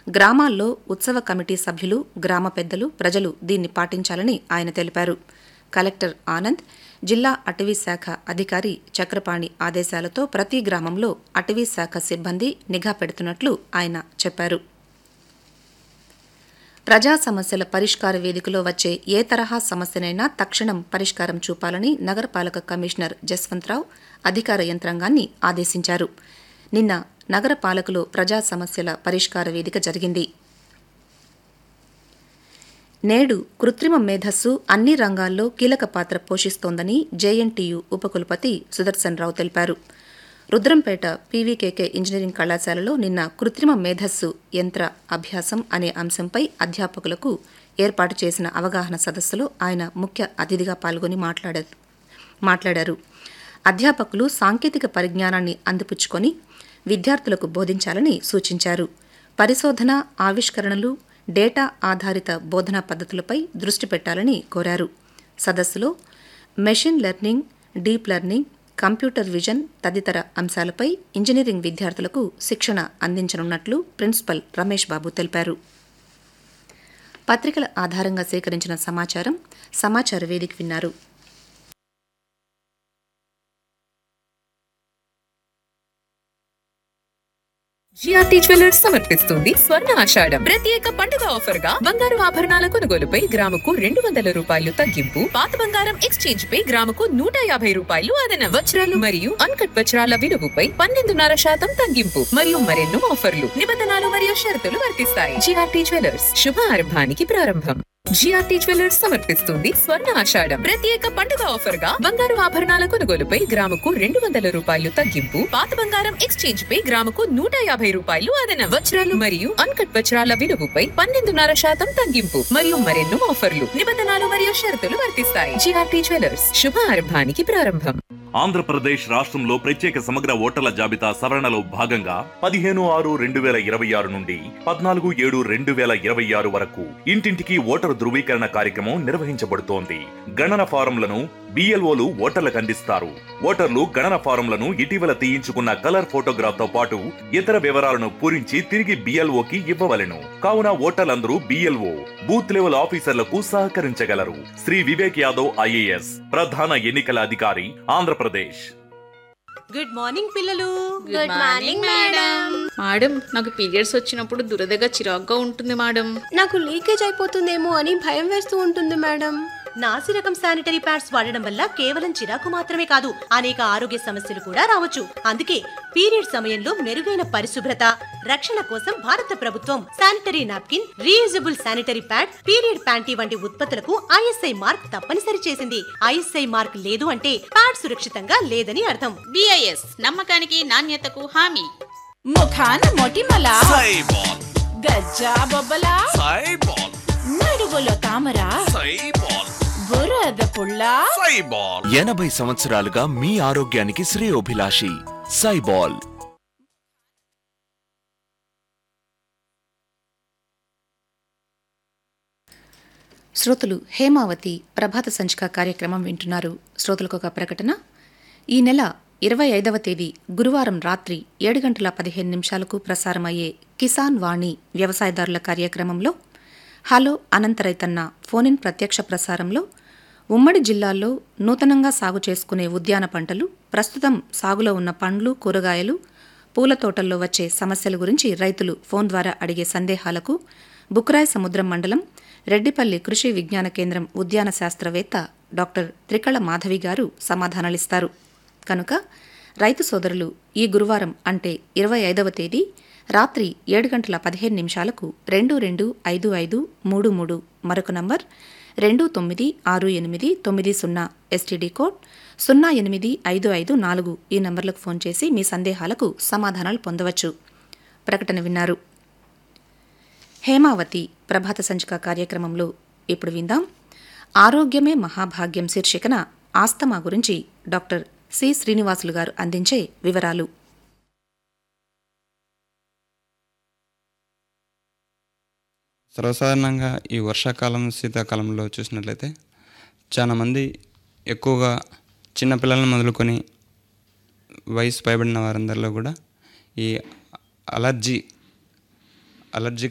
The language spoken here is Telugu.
గ్రామాల్లో ఉత్సవ కమిటీ సభ్యులు గ్రామ పెద్దలు ప్రజలు దీన్ని పాటించాలని ఆయన తెలిపారు కలెక్టర్ ఆనంద్ జిల్లా అటవీ శాఖ అధికారి చక్రపాణి ఆదేశాలతో ప్రతి గ్రామంలో అటవీ శాఖ సిబ్బంది నిఘా పెడుతున్నట్లు ఆయన చెప్పారు ప్రజా సమస్యల పరిష్కార వేదికలో వచ్చే ఏ తరహా సమస్యనైనా తక్షణం పరిష్కారం చూపాలని నగరపాలక కమిషనర్ జస్వంతరావు అధికార యంత్రాంగాన్ని ఆదేశించారు నిన్న నగర పాలకులో ప్రజా సమస్యల పరిష్కార వేదిక జరిగింది నేడు కృత్రిమ మేధస్సు అన్ని రంగాల్లో కీలక పాత్ర పోషిస్తోందని జేఎన్టీయు ఉపకులపతి సుదర్శన్ రావు తెలిపారు రుద్రంపేట పీవీకేకే ఇంజనీరింగ్ కళాశాలలో నిన్న కృత్రిమ మేధస్సు యంత్ర అభ్యాసం అనే అంశంపై అధ్యాపకులకు ఏర్పాటు చేసిన అవగాహన సదస్సులో ఆయన ముఖ్య అతిథిగా పాల్గొని మాట్లాడారు మాట్లాడారు అధ్యాపకులు సాంకేతిక పరిజ్ఞానాన్ని అందిపుచ్చుకొని విద్యార్థులకు బోధించాలని సూచించారు పరిశోధన ఆవిష్కరణలు డేటా ఆధారిత బోధనా పద్ధతులపై దృష్టి పెట్టాలని కోరారు సదస్సులో machine learning deep learning computer vision తదితర అంశాలపై ఇంజనీరింగ్ విద్యార్థులకు శిక్షణ అందించనున్నట్లు ప్రిన్సిపల్ రమేష్ బాబు తెలిపారు పత్రికల ఆధారంగా సేకరించిన సమాచారం సమాచార వేదిక విన్నారు జిఆర్టీ జ్యువెలర్స్ సమర్పిస్తుంది స్వర్ణ ఆషాఢం ప్రత్యేక పండుగ ఆఫర్ గా బంగారు ఆభరణాల కొనుగోలుపై గ్రాముకు రెండు వందల రూపాయలు తగ్గింపు పాత బంగారం ఎక్స్చేంజ్ పై గ్రాముకు నూట యాభై రూపాయలు అదన వజ్రాలు మరియు అన్కట్ వజ్రాల విలువపై పన్నెండున్నర శాతం తగ్గింపు మరియు మరెన్నో ఆఫర్లు నిబంధనలు మరియు షరతులు వర్తిస్తాయి జిఆర్టీ జ్యువెలర్స్ శుభ ఆరంభానికి ప్రారంభం జిఆర్టీ జ్యువెలర్స్ సమర్పిస్తుంది స్వర్ణ ఆషాఢం ప్రత్యేక పండుగ ఆఫర్ గా బంగారు ఆభరణాల కొనుగోలుపై గ్రాముకు రెండు వందల రూపాయలు తగ్గింపు పాత బంగారం ఎక్స్చేంజ్ పై గ్రాముకు నూట యాభై రూపాయలు అదన వజ్రాలు మరియు అన్కట్ వజ్రాల విలువపై పన్నెండున్నర శాతం తగ్గింపు మరియు మరెన్నో ఆఫర్లు నిబంధనలు మరియు షరతులు వర్తిస్తాయి జిఆర్టీ జ్యువెలర్స్ శుభ ఆరంభానికి ప్రారంభం ఆంధ్రప్రదేశ్ రాష్ట్రంలో ప్రత్యేక సమగ్ర ఓటర్ల జాబితా సవరణలో భాగంగా పదిహేను ఆరు రెండు వేల ఇరవై ఆరు నుండి పద్నాలుగు ఏడు రెండు వేల ఇరవై ఆరు వరకు ఇంటింటికి ఓటరు ధృవీకరణ కార్యక్రమం నిర్వహించబడుతోంది గణన ఫారంలను బిఎల్ఓలు ఓటర్లకు అందిస్తారు ఓటర్లు గణన ఫారంలను ఇటీవల తీయించుకున్న కలర్ ఫోటోగ్రాఫ్ తో పాటు ఇతర వివరాలను పూరించి తిరిగి బిఎల్ఓకి ఇవ్వవలెను కావున ఓటర్లందరూ బిఎల్ఓ బూత్ లెవెల్ ఆఫీసర్లకు సహకరించగలరు శ్రీ వివేక్ యాదవ్ ఐఏఎస్ ప్రధాన ఎన్నికల అధికారి ఆంధ్రప్రదేశ్ గుడ్ మార్నింగ్ పిల్లలు గుడ్ మార్నింగ్ మేడం మేడం నాకు పీరియడ్స్ వచ్చినప్పుడు దురదగా చిరాగ్గా ఉంటుంది మేడం నాకు లీకేజ్ అయిపోతుందేమో అని భయం వేస్తూ ఉంటుంది మేడం నాసి రకం శానిటరీ ప్యాడ్స్ వాడడం వల్ల కేవలం చిరాకు మాత్రమే కాదు అనేక ఆరోగ్య సమస్యలు కూడా రావచ్చు అందుకే పీరియడ్ సమయంలో మెరుగైన పరిశుభ్రత రక్షణ కోసం భారత ప్రభుత్వం sanitary napkin reusable sanitary pad period panty వంటి ఉత్పత్తులకు ఐఎస్ఐ మార్క్ తప్పనిసరి చేసింది ఐఎస్ఐ మార్క్ లేదు అంటే ప్యాడ్ సురక్షితంగా లేదని అర్థం బిఐఎస్ నమ్మకానికి నాణ్యతకు హామీ ముఖాన మొటిమల గజ్జా బొబ్బల నడుగులో తామర బురద పుల్ల ఎనభై సంవత్సరాలుగా మీ ఆరోగ్యానికి శ్రేయోభిలాషి సైబాల్ శ్రోతలు హేమావతి ప్రభాత సంచిక కార్యక్రమం వింటున్నారు శ్రోతలకు ఒక ప్రకటన ఈ నెల ఇరవై ఐదవ తేదీ గురువారం రాత్రి ఏడు గంటల పదిహేను నిమిషాలకు ప్రసారమయ్యే కిసాన్ వాణి వ్యవసాయదారుల కార్యక్రమంలో హలో అనంతరైతన్న ఫోనిన్ ప్రత్యక్ష ప్రసారంలో ఉమ్మడి జిల్లాల్లో నూతనంగా సాగు చేసుకునే ఉద్యాన పంటలు ప్రస్తుతం సాగులో ఉన్న పండ్లు కూరగాయలు పూల తోటల్లో వచ్చే సమస్యల గురించి రైతులు ఫోన్ ద్వారా అడిగే సందేహాలకు బుక్రాయ్ సముద్రం మండలం రెడ్డిపల్లి కృషి విజ్ఞాన కేంద్రం ఉద్యాన శాస్త్రవేత్త డాక్టర్ త్రికళ మాధవి గారు సమాధానాలిస్తారు కనుక రైతు సోదరులు ఈ గురువారం అంటే ఇరవై ఐదవ తేదీ రాత్రి ఏడు గంటల పదిహేను నిమిషాలకు రెండు రెండు ఐదు ఐదు మూడు మూడు మరొక నంబర్ రెండు తొమ్మిది ఆరు ఎనిమిది తొమ్మిది సున్నా ఎస్టీడీ కోడ్ సున్నా ఎనిమిది ఐదు ఐదు నాలుగు ఈ నంబర్లకు ఫోన్ చేసి మీ సందేహాలకు సమాధానాలు పొందవచ్చు ప్రకటన విన్నారు హేమావతి ప్రభాత సంచిక కార్యక్రమంలో ఇప్పుడు విందాం ఆరోగ్యమే మహాభాగ్యం శీర్షికన ఆస్తమా గురించి డాక్టర్ సి శ్రీనివాసులు గారు అందించే వివరాలు సర్వసాధారణంగా ఈ వర్షాకాలం శీతాకాలంలో చూసినట్లయితే చాలామంది ఎక్కువగా చిన్నపిల్లలను మొదలుకొని వయసు పైబడిన వారందరిలో కూడా ఈ అలర్జీ అలర్జీ